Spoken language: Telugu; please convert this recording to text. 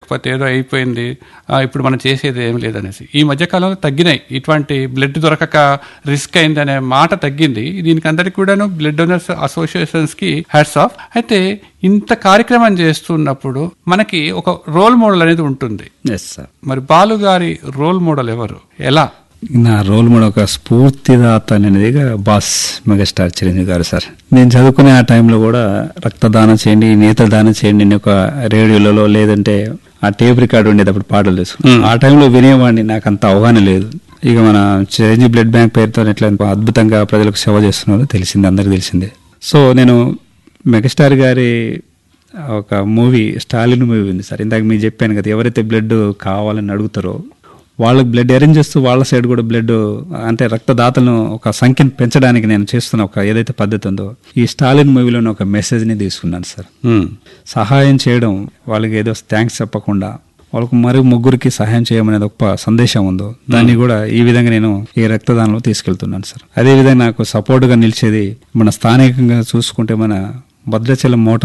లేకపోతే ఏదో అయిపోయింది ఆ, ఇప్పుడు మనం చేసేది ఏం లేదనేసి ఈ మధ్య కాలంలో తగ్గినాయి ఇటువంటి బ్లడ్ దొరకక రిస్క్ అయిందనే మాట తగ్గింది దీనికి అందరికి కూడాను బ్లడ్ డొనర్స్ అసోసియేషన్స్ కి హ్యాట్స్ ఆఫ్ అయితే ఇంత కార్యక్రమం చేస్తున్నప్పుడు మనకి ఒక రోల్ మోడల్ అనేది ఉంటుంది ఎస్ సార్ మరి బాలు గారి రోల్ మోడల్ ఎవరు ఎలా నా రోల్ మోడల్ ఒక స్ఫూర్తిదాత అనేది బాస్ మెగాస్టార్ చిరంజీవి గారు సార్ నేను చదువుకునే ఆ టైంలో కూడా రక్తదానం చేయండి నేత్రదానం చేయండి అని ఒక రేడియోలలో లేదంటే ఆ టేప్ రికార్డు ఉండేది అప్పుడు పాటలు తెలుసు ఆ టైంలో వినేవాడిని నాకు అంత అవగాహన లేదు ఇక మన చిరంజీవి బ్లడ్ బ్యాంక్ పేరుతో ఎట్లా అద్భుతంగా ప్రజలకు సేవ చేస్తున్నారో తెలిసింది అందరికి తెలిసిందే సో నేను మెగాస్టార్ గారి ఒక మూవీ స్టాలిన్ మూవీ ఉంది సార్ ఇందాక మీకు చెప్పాను కదా ఎవరైతే బ్లడ్ కావాలని అడుగుతారో వాళ్ళకి బ్లడ్ అరేంజ్ చేస్తూ వాళ్ళ సైడ్ కూడా బ్లడ్ అంటే రక్తదాతలను ఒక సంఖ్యను పెంచడానికి నేను చేస్తున్న ఒక ఏదైతే పద్ధతి ఉందో ఈ స్టాలిన్ మూవీలోని ఒక మెసేజ్ని తీసుకున్నాను సార్ సహాయం చేయడం వాళ్ళకి ఏదో థ్యాంక్స్ చెప్పకుండా వాళ్ళకు మరి ముగ్గురికి సహాయం చేయమనేది ఒక సందేశం ఉందో దాన్ని కూడా ఈ విధంగా నేను ఈ రక్తదానంలో తీసుకెళ్తున్నాను సార్ అదే విధంగా నాకు సపోర్ట్ గా నిలిచేది మన స్థానికంగా చూసుకుంటే మన భద్రాచలం మోటార్